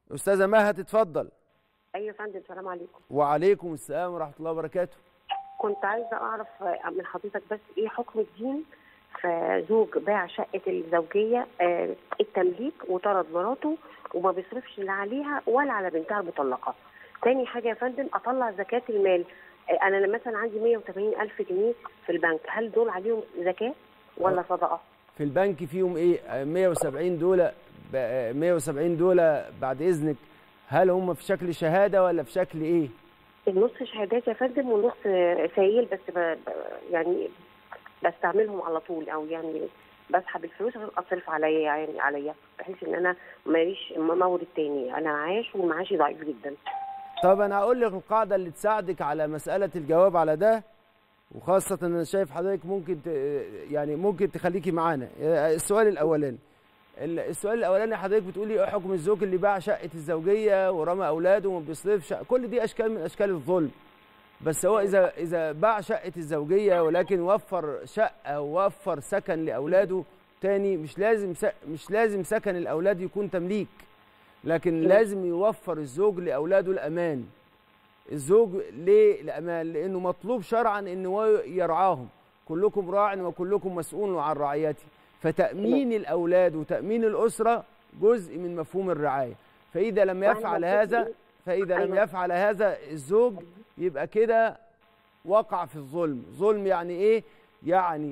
استاذه مها تتفضل ايوه يا فندم السلام عليكم وعليكم السلام ورحمه الله وبركاته كنت عايزه اعرف من حضرتك بس ايه حكم الدين في زوج باع شقه الزوجيه آه، التمليك وطرد مراته وما بيصرفش لا عليها ولا على بنتها المطلقه. تاني حاجه يا فندم اطلع زكاه المال آه، انا لما مثلا عندي 180 الف جنيه في البنك هل دول عليهم زكاه ولا صدقه؟ في البنك فيهم ايه آه، 170 دولار ب- آه، 170 دولار بعد اذنك هل هم في شكل شهاده ولا في شكل ايه النص شهادات يا فندم والنص آه، سايل بس ب... ب... يعني بستعملهم على طول او يعني بسحب الفلوس عشان اصرف عليا يعني عليا بحيث ان انا ماليش مورد تاني انا عايش ومعاشي ضعيف جدا طب انا هقول لك القاعده اللي تساعدك على مساله الجواب على ده وخاصه ان انا شايف حضرتك ممكن ت... يعني ممكن تخليكي معانا السؤال الاولاني ال- السؤال الاولاني حضرتك بتقولي ايه حكم الزوج اللي باع شقه الزوجيه ورمى اولاده وما بيصرفش كل دي اشكال من اشكال الظلم بس هو اذا اذا باع شقه الزوجيه ولكن وفر شقه ووفر سكن لاولاده تاني مش لازم س... مش لازم سكن الاولاد يكون تمليك لكن لازم يوفر الزوج لاولاده الامان الزوج ليه الامان لانه مطلوب شرعا ان هو يرعاهم كلكم راع وكلكم مسؤول عن رعيته فتامين الاولاد وتامين الاسره جزء من مفهوم الرعايه فاذا لم وأنا يفعل بشوف هذا إيه؟ فاذا لم أيوة. يفعل هذا الزوج يبقى كده وقع في الظلم ظلم يعني ايه يعني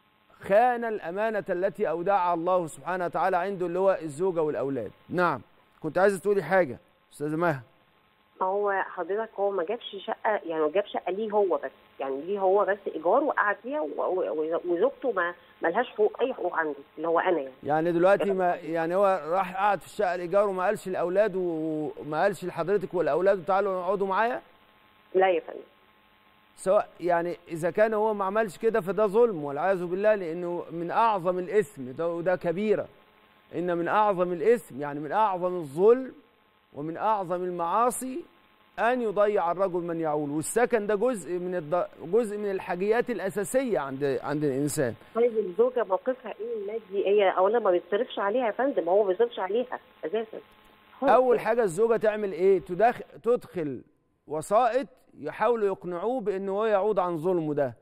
خان الامانه التي اودعها الله سبحانه وتعالى عنده اللي هو الزوجه والاولاد نعم كنت عايزه تقولي حاجه استاذه مها ما هو حضرتك هو ما جابش شقه يعني ما جاب شقه ليه هو بس يعني ليه هو بس ايجار وقعد فيها و- و- وزوجته ما ملهاش حقوق اي حقوق عنده اللي هو انا يعني يعني دلوقتي ما يعني هو راح قعد في الشقه الايجار وما قالش الاولاد وما قالش لحضرتك والاولاد تعالوا اقعدوا معايا لا يا فندم سواء يعني اذا كان هو ما عملش كده فده ظلم والعياذ بالله لانه من اعظم الاثم ده وده كبيره ان من اعظم الاثم يعني من اعظم الظلم ومن اعظم المعاصي ان يضيع الرجل من يعول والسكن ده جزء من الض... جزء من الحاجيات الاساسيه عند عند الانسان طيب الزوجه موقفها ايه المادي هي اولا ما بيتصرفش عليها يا فندم هو ما بيصرفش عليها اساسا اول حاجه الزوجه تعمل ايه تدخل تدخل وسائط يحاولوا يقنعوه بان هو يعود عن ظلمه ده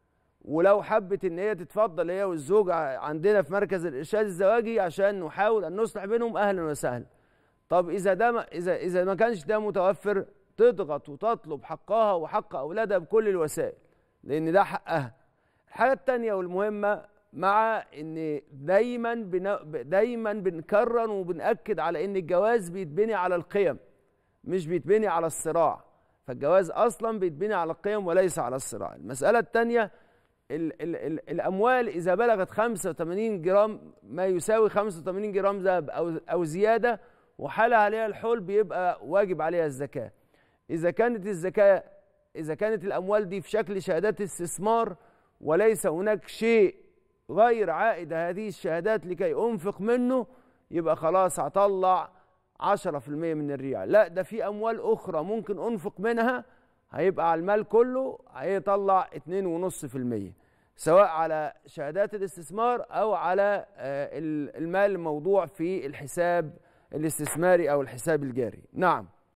ولو حبت ان هي تتفضل هي والزوج ع- عندنا في مركز الارشاد الزواجي عشان نحاول ان نصلح بينهم اهلا وسهلا طب اذا ده ما اذا اذا ما كانش ده متوفر تضغط وتطلب حقها وحق اولادها بكل الوسائل لان ده حقها الحاجه الثانيه والمهمه مع ان دايما بن... دايما بنكرر وبنأكد على ان الجواز بيتبني على القيم مش بيتبني على الصراع فالجواز اصلا بيتبني على القيم وليس على الصراع المساله الثانيه ال ال ال الاموال اذا بلغت 85 جرام ما يساوي 85 جرام ذهب او او زياده وحال عليها الحول بيبقى واجب عليها الزكاه اذا كانت الزكاه اذا كانت الاموال دي في شكل شهادات استثمار وليس هناك شيء غير عائد هذه الشهادات لكي انفق منه يبقى خلاص هطلع 10% من الريال لا ده في اموال اخرى ممكن انفق منها هيبقى على المال كله هيطلع 2.5% سواء على شهادات الاستثمار او على آه، ال- المال الموضوع في الحساب الاستثماري او الحساب الجاري نعم